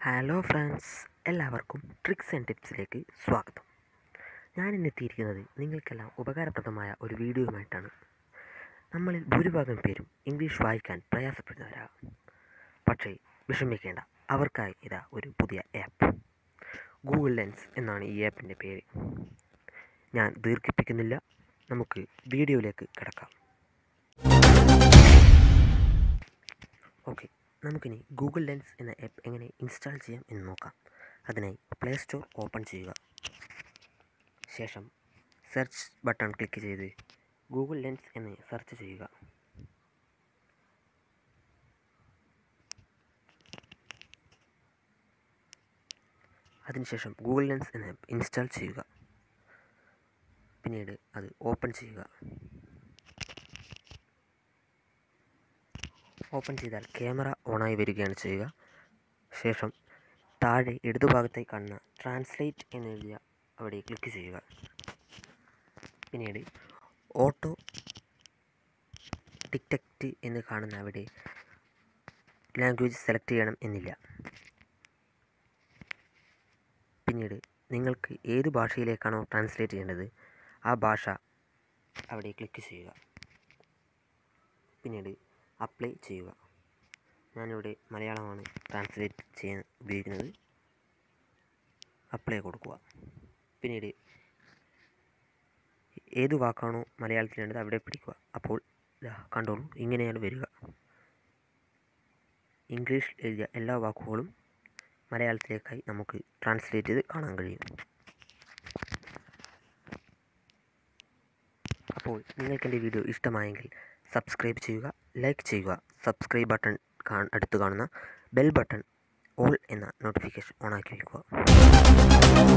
hello friends എല്ലാവർക്കും tricks and ടിപ്സിലേക്ക് സ്വാഗതം ഞാൻ ഇന്ന് എത്തിയിരിക്കുന്നത് നിങ്ങൾക്കെല്ലാം ഉപകാരപ്രദമായ ഒരു വീഡിയോയുമായിട്ടാണ് നമ്മളിൽ ഭൂരിഭാഗം പേരും ഇംഗ്ലീഷ് വായിക്കാൻ പ്രയാസപ്പെടുന്നവരാകും പക്ഷേ വിഷമിക്കേണ്ട അവർക്കായി ഇതാ ഒരു പുതിയ ആപ്പ് ഗൂഗിൾ ലെൻസ് എന്നാണ് ഈ ആപ്പിൻ്റെ പേര് ഞാൻ ദീർഘിപ്പിക്കുന്നില്ല നമുക്ക് വീഡിയോയിലേക്ക് കിടക്കാം ഓക്കെ നമുക്കിനി ഗൂഗിൾ ലെൻസ് എന്ന ആപ്പ് എങ്ങനെ ഇൻസ്റ്റാൾ ചെയ്യാം എന്ന് നോക്കാം അതിനായി പ്ലേ സ്റ്റോർ ഓപ്പൺ ചെയ്യുക ശേഷം സെർച്ച് ബട്ടൺ ക്ലിക്ക് ചെയ്ത് ഗൂഗിൾ ലെൻസ് എന്ന് സെർച്ച് ചെയ്യുക അതിനുശേഷം ഗൂഗിൾ ലെൻസ് എന്ന ആപ്പ് ഇൻസ്റ്റാൾ ചെയ്യുക പിന്നീട് അത് ഓപ്പൺ ചെയ്യുക ഓപ്പൺ ചെയ്താൽ ക്യാമറ ഓണായി വരികയാണ് ചെയ്യുക ശേഷം താഴെ ഇടതുഭാഗത്തായി കാണുന്ന ട്രാൻസ്ലേറ്റ് എന്നെഴുതിയ അവിടെ ക്ലിക്ക് ചെയ്യുക പിന്നീട് ഓട്ടോ ടിക്ടക്റ്റ് എന്ന് കാണുന്ന അവിടെ ലാംഗ്വേജ് സെലക്ട് ചെയ്യണം എന്നില്ല പിന്നീട് നിങ്ങൾക്ക് ഏത് ഭാഷയിലേക്കാണോ ട്രാൻസ്ലേറ്റ് ചെയ്യേണ്ടത് ആ ഭാഷ അവിടെ ക്ലിക്ക് ചെയ്യുക പിന്നീട് അപ്ലൈ ചെയ്യുക ഞാനിവിടെ മലയാളമാണ് ട്രാൻസ്ലേറ്റ് ചെയ്യാൻ ഉപയോഗിക്കുന്നത് അപ്ലൈ കൊടുക്കുക പിന്നീട് ഏത് വാക്കാണോ മലയാളത്തിൽ വേണ്ടത് അവിടെ പിടിക്കുക അപ്പോൾ ഇതാ കണ്ടോളൂ ഇങ്ങനെയാണ് വരിക ഇംഗ്ലീഷിൽ എഴുതിയ എല്ലാ വാക്കുകളും മലയാളത്തിലേക്കായി നമുക്ക് ട്രാൻസ്ലേറ്റ് ചെയ്ത് കാണാൻ കഴിയും അപ്പോൾ നിങ്ങൾക്ക് എൻ്റെ വീഡിയോ ഇഷ്ടമായെങ്കിൽ സബ്സ്ക്രൈബ് ചെയ്യുക ലൈക്ക് ചെയ്യുക സബ്സ്ക്രൈബ് ബട്ടൺ അടുത്ത് കാണുന്ന ബെൽ ബട്ടൺ ഓൾ എന്ന നോട്ടിഫിക്കേഷൻ ഓണാക്കി വയ്ക്കുക